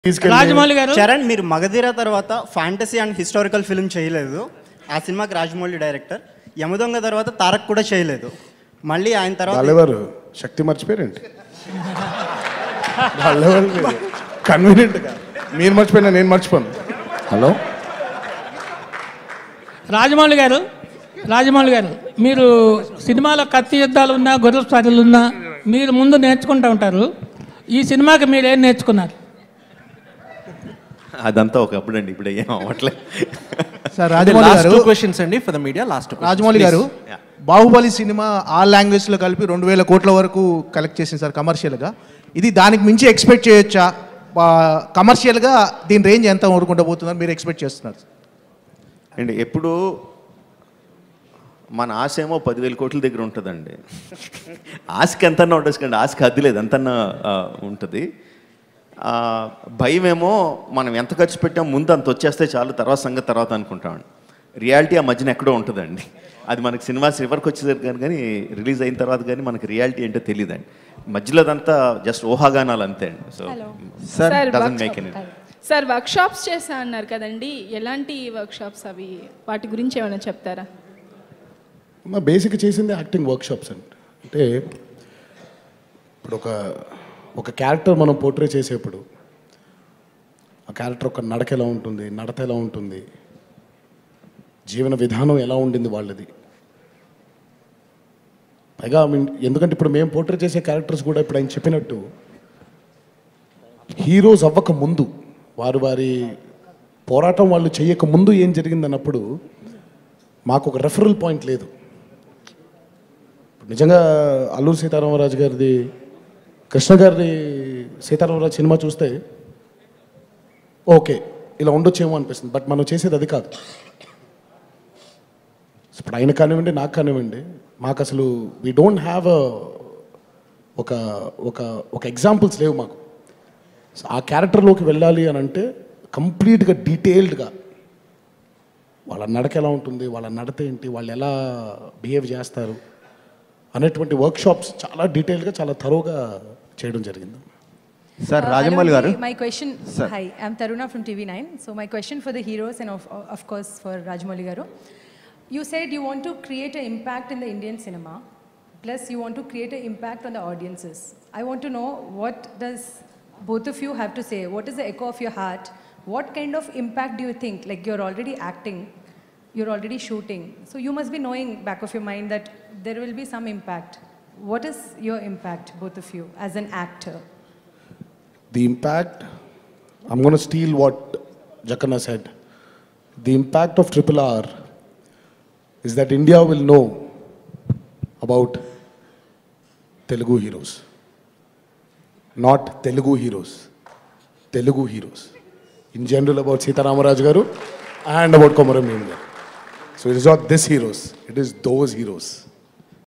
తీసుకెళ్ళి రాజమౌళి గారు చరణ్ మీరు మగధీర తర్వాత ఫ్యాంటసీ అండ్ హిస్టారికల్ ఫిల్మ్ చేయలేదు ఆ సినిమాకి రాజమౌళి డైరెక్టర్ యమదొంగ తర్వాత తారక్ కూడా చేయలేదు మళ్ళీ ఆయన తర్వాత వాళ్ళెవరు శక్తి మర్చిపోయారేంటి వాళ్ళెవరు కన్వీనియంట్గా మీరు మర్చిపోయినా నేను మర్చిపోను హలో రాజమౌళి గారు రాజమౌళి గారు మీరు సినిమాలో కత్తి యుద్ధాలు ఉన్నా గొర్రెల స్టార్లు ఉన్నా మీరు ముందు నేర్చుకుంటూ ఉంటారు ఈ సినిమాకి మీరు ఏం నేర్చుకున్నారు అదంతా ఒకప్పుడు అండి ఇప్పుడు ఏం అవ్వట్లేదు సార్ రాజమౌళి లాస్ట్ గారు టూ క్వశ్చన్స్ అండి for the media last Rajamouli గారు బాహుబలి సినిమా ఆ లాంగ్వేజ్ లో కలిపి రెండు వేల కోట్ల వరకు కలెక్ట్ చేసింది సార్ కమర్షియల్ గా ఇది దానికి మించి ఎక్స్పెక్ట్ చేయొచ్చా కమర్షియల్ గా దీని రేంజ్ ఎంత ఊరుకుంటూ పోతుందని మీరు ఎక్స్పెక్ట్ చేస్తున్నారు అండి ఎప్పుడు మన ఆశ ఏమో పదివేల కోట్ల దగ్గర ఉంటుందండి ఆశకి ఎంతన్నా ఉండొచ్చు కండి ఆశకి హద్దు లేదు ఎంతన్నా ఆ, ఉంటుంది ఆ, భయం ఏమో మనం ఎంత ఖర్చు పెట్టాం ముందు అంత వచ్చేస్తే చాలు తర్వాత సంగతి తర్వాత అనుకుంటామండి రియాలిటీ ఆ మధ్యన ఎక్కడో ఉంటుందండి అది మనకి సినిమా చివరికి వచ్చేసరికి కానీ రిలీజ్ అయిన తర్వాత కానీ మనకి రియాలిటీ ఏంటో తెలియదండి మధ్యలో అదంతా జస్ట్ ఊహాగానాలు అంతే అండి so sir doesn't make any sir workshops చేశా అన్నారు కదండి ఎలాంటి వర్క్ షాప్స్ అవి వాటి గురించి ఏమైనా చెప్తారా మా బేసిక్ చేసింది యాక్టింగ్ వర్క్షాప్స్ అండి అంటే ఇప్పుడు ఒక ఒక క్యారెక్టర్ మనం పోర్ట్రే చేసేప్పుడు ఆ క్యారెక్టర్ ఒక నడక ఎలా ఉంటుంది నడత ఎలా ఉంటుంది జీవన విధానం ఎలా ఉండింది వాళ్ళది పైగా I mean, ఎందుకంటే ఇప్పుడు మేము పోర్ట్రే చేసే క్యారెక్టర్స్ కూడా ఇప్పుడు ఆయన చెప్పినట్టు హీరోస్ అవ్వక ముందు వారు వారి పోరాటం వాళ్ళు చేయక ముందు ఏం జరిగిందన్నప్పుడు మాకు ఒక రెఫరల్ పాయింట్ లేదు నిజంగా అల్లూరు సీతారామరాజు గారిది కృష్ణ గారి సీతారామరాజు సినిమా చూస్తే ఓకే ఇలా ఉండొచ్చేమో అనిపిస్తుంది బట్ మనం చేసేది అది కాదు ఇప్పుడు ఆయన కానివ్వండి నాకు కానివ్వండి మాకు అసలు వీ డోంట్ హ్యావ్ ఒక ఒక ఒక ఎగ్జాంపుల్స్ లేవు మాకు So, ఆ క్యారెక్టర్లోకి వెళ్ళాలి అని అంటే కంప్లీట్గా డీటెయిల్డ్గా వాళ్ళ నడక ఎలా ఉంటుంది వాళ్ళ నడత ఏంటి వాళ్ళు ఎలా బిహేవ్ చేస్తారు అనేటువంటి వర్క్షాప్స్ చాలా డీటెయిల్గా చాలా తరోగా చేయడం జరిగింది సార్ Uh, రాజమౌళి గారు My question, Sir. hi, I'm Taruna from TV9. So my question for the heroes and of, of course for Rajmouli Garu. You said you want to create an impact in the Indian cinema, plus you want to create an impact on the audiences. I want to know what does both of you have to say? What is the echo of your heart? What kind of impact do you think? Like you're already acting, you're already shooting. So you must be knowing back of your mind that there will be some impact. What is your impact, both of you, as an actor? The impact, I'm going to steal what Jakanna said. The impact of Triple R is that India will know about Telugu heroes. Not Telugu heroes, Telugu heroes. In general, about Sita Ramaraj Garu and about Komaram Neem garu. So it is not this heroes, it is those heroes.